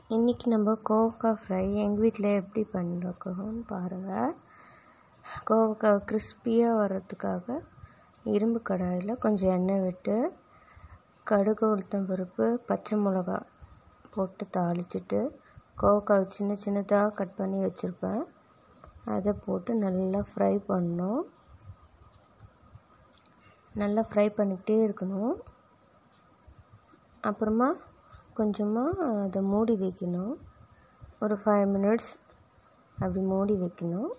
இன்றைக்கி நம்ம கோவக்காய் ஃப்ரை எங்கள் வீட்டில் எப்படி பண்ணிருக்கோம்னு பாருங்கள் கோவக்காய் கிறிஸ்பியாக வர்றதுக்காக இரும்பு கடாயில் கொஞ்சம் எண்ணெய் விட்டு கடுகு உளுத்தம் பருப்பு பச்சை மிளகா போட்டு தாளிச்சிட்டு கோவக்காவை சின்ன சின்னதாக கட் பண்ணி வச்சுருப்பேன் அதை போட்டு நல்லா ஃப்ரை பண்ணணும் நல்லா ஃப்ரை பண்ணிக்கிட்டே இருக்கணும் அப்புறமா கொஞ்சமாக அதை மூடி வைக்கணும் ஒரு ஃபைவ் மினிட்ஸ் அப்படி மூடி வைக்கணும்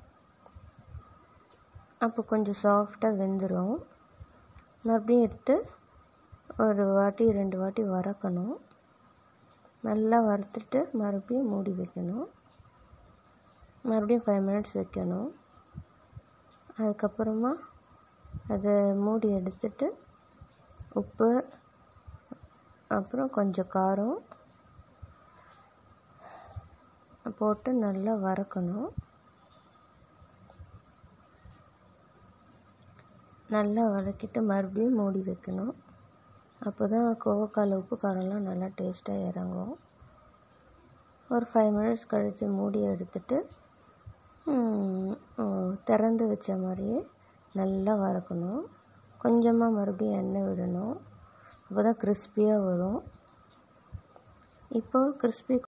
அப்போ கொஞ்சம் சாஃப்டாக வெந்துடும் மறுபடியும் எடுத்து ஒரு வாட்டி ரெண்டு வாட்டி வறுக்கணும் நல்லா வறுத்துட்டு மறுபடியும் மூடி வைக்கணும் மறுபடியும் ஃபைவ் மினிட்ஸ் வைக்கணும் அதுக்கப்புறமா அதை மூடி எடுத்துட்டு உப்பு அப்புறம் கொஞ்சம் காரம் போட்டு நல்லா வறுக்கணும் நல்லா வதக்கிட்டு மறுபடியும் மூடி வைக்கணும் அப்போ தான் கோவக்காயில் உப்பு காரம்லாம் நல்லா டேஸ்ட்டாக இறங்கும் ஒரு ஃபைவ் மினிட்ஸ் கழித்து மூடி எடுத்துட்டு திறந்து வச்ச மாதிரியே நல்லா வறுக்கணும் கொஞ்சமாக மறுபடியும் எண்ணெய் விடணும் அப்போ தான் கிறிஸ்பியாக வரும் இப்போ கிறிஸ்பி